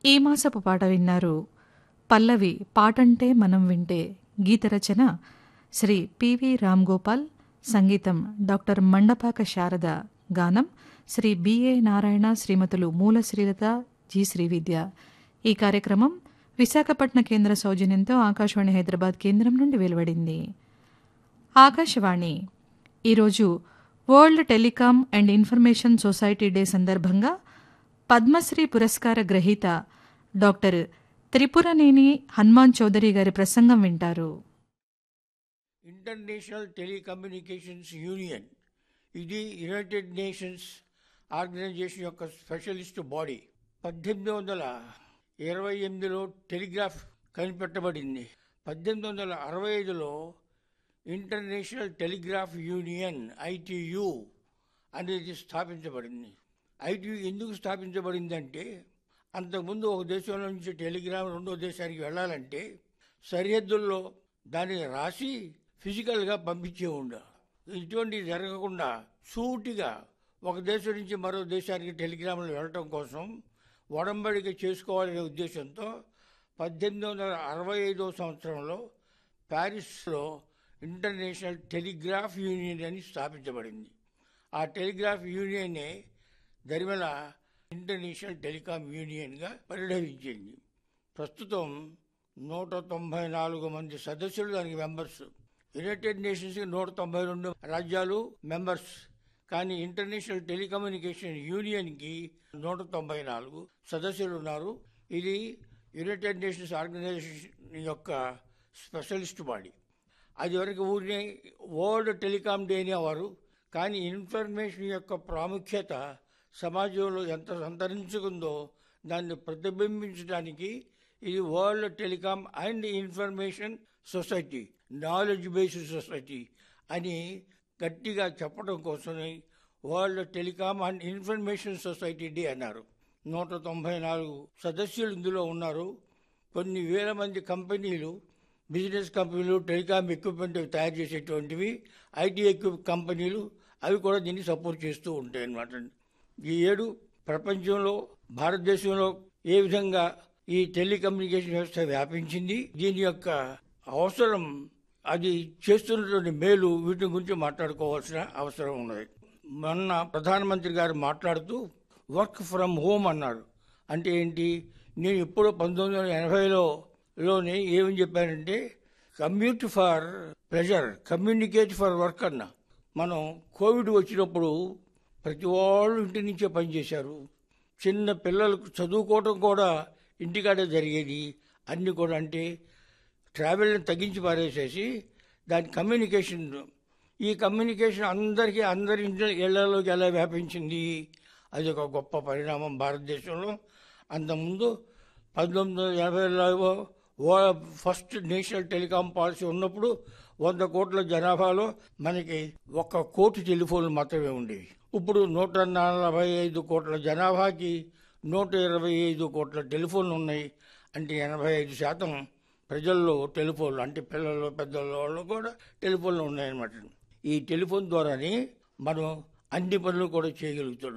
ఈ మాసపు పాట విన్నారు పల్లవి పాటంటే మనం వింటే గీత రచన శ్రీ పివి రామ్ గోపాల్ సంగీతం డాక్టర్ మండపాక శారద గానం శ్రీ బిఏ నారాయణ శ్రీమతులు మూల శ్రీలత జి శ్రీవిద్య ఈ కార్యక్రమం విశాఖపట్న కేంద్ర సౌజన్యంతో ఆకాశవాణి హైదరాబాద్ కేంద్రం నుండి వెలువడింది ఆకాశవాణి ఈరోజు world telecom and information society day సందర్భంగా పద్మశ్రీ పురస్కార గ్రహీత డాక్టర్ త్రిపురనేని హనుమాన్ చౌదరి గారి ప్రసంగం వింటారు ఇంటర్నేషనల్ టెలికమ్యూనికేషన్స్ యూనియన్ ఇది యునైటెడ్ నేషన్స్ ఆర్గనైజేషన్ యొక్క స్పెషలిస్ట్ బాడీ పద్దెనిమిది వందల ఇరవై ఎనిమిదిలో టెలిగ్రాఫ్ కనిపెట్టబడింది పద్దెనిమిది వందల అరవై ఐదులో ఇంటర్నేషనల్ టెలిగ్రాఫ్ యూనియన్ ఐటియు అనేది స్థాపించబడింది ఐటియు ఎందుకు స్థాపించబడిందంటే అంతకుముందు ఒక దేశంలో నుంచి టెలిగ్రామ్ రెండో దేశానికి వెళ్ళాలంటే సరిహద్దుల్లో దానిని రాసి ఫిజికల్గా పంపించే ఉండ ఇటువంటివి జరగకుండా సూటిగా ఒక దేశం నుంచి మరో దేశానికి టెలిగ్రామ్లు వెళ్ళటం కోసం ఒడంబడిక చేసుకోవాలనే ఉద్దేశంతో పద్దెనిమిది వందల అరవై ఐదో సంవత్సరంలో ప్యారిస్లో ఇంటర్నేషనల్ టెలిగ్రాఫ్ యూనియన్ అని స్థాపించబడింది ఆ టెలిగ్రాఫ్ యూనియనే దరిమల ఇంటర్నేషనల్ టెలికాం యూనియన్గా పరిణమించింది ప్రస్తుతం నూట తొంభై నాలుగు మంది సదస్సులు దానికి మెంబర్స్ యునైటెడ్ నేషన్స్కి నూట తొంభై రెండు రాజ్యాలు మెంబర్స్ కానీ ఇంటర్నేషనల్ టెలికమ్యూనికేషన్ యూనియన్కి నూట తొంభై నాలుగు సదస్సులు ఉన్నారు ఇది యునైటెడ్ నేషన్స్ ఆర్గనైజేషన్ యొక్క స్పెషలిస్ట్ బాడీ అది వరకు ఊరినే వరల్డ్ టెలికాం డే అనేవారు కానీ ఇన్ఫర్మేషన్ యొక్క ప్రాముఖ్యత సమాజంలో ఎంత సంతరించుకుందో దాన్ని ప్రతిబింబించడానికి ఇది world telecom and information society knowledge based society అని గట్టిగా చెప్పడం కోసమే world telecom and information society day అన్నారు నూట తొంభై నాలుగు సదస్సులు ఇందులో ఉన్నారు కొన్ని వేల మంది కంపెనీలు బిజినెస్ కంపెనీలు టెలికాం ఎక్విప్మెంట్ తయారు చేసేటువంటివి ఐటీ ఎక్విప్ కంపెనీలు అవి కూడా దీన్ని సపోర్ట్ చేస్తూ ఉంటాయి అన్నమాట ఈ ఏడు ప్రపంచంలో భారతదేశంలో ఏ విధంగా ఈ టెలికమ్యూనికేషన్ వ్యవస్థ వ్యాపించింది దీని యొక్క అవసరం అది చేస్తున్నటువంటి మేలు వీటి గురించి మాట్లాడుకోవాల్సిన అవసరం ఉన్నది మొన్న ప్రధానమంత్రి గారు మాట్లాడుతూ వర్క్ ఫ్రమ్ హోమ్ అన్నారు అంటే ఏంటి నేను ఇప్పుడు పంతొమ్మిది వందల ఎనభైలో లోనే ఏమని చెప్పానంటే commute for pleasure communicate for work అన్న మనం కోవిడ్ వచ్చినప్పుడు ప్రతి వాళ్ళు ఇంటి నుంచే పనిచేశారు చిన్న పిల్లలకు చదువుకోవడం కూడా ఇంటికాడే జరిగేది అన్నీ కూడా అంటే ట్రావెల్ని తగ్గించి పారేసేసి దాని కమ్యూనికేషన్ ఈ కమ్యూనికేషన్ అందరికీ అందరి ఇంటి ఇళ్లలోకి ఎలా వ్యాపించింది అది ఒక గొప్ప పరిణామం భారతదేశంలో అంతకుముందు పంతొమ్మిది వందల ఎనభైలో ఫస్ట్ నేషనల్ టెలికాం పాలసీ ఉన్నప్పుడు వంద కోట్ల జనాభాలో మనకి ఒక కోటి టెలిఫోన్లు మాత్రమే ఉండేవి ఇప్పుడు నూట నలభై ఐదు కోట్ల జనాభాకి నూట ఇరవై ఐదు కోట్ల టెలిఫోన్లు ఉన్నాయి అంటే ఎనభై ఐదు శాతం ప్రజల్లో టెలిఫోన్లు అంటే పిల్లలు పెద్దల వాళ్ళు కూడా టెలిఫోన్లు ఉన్నాయన్నమాట ఈ టెలిఫోన్ ద్వారానే మనం అన్ని పనులు కూడా చేయగలుగుతున్నాం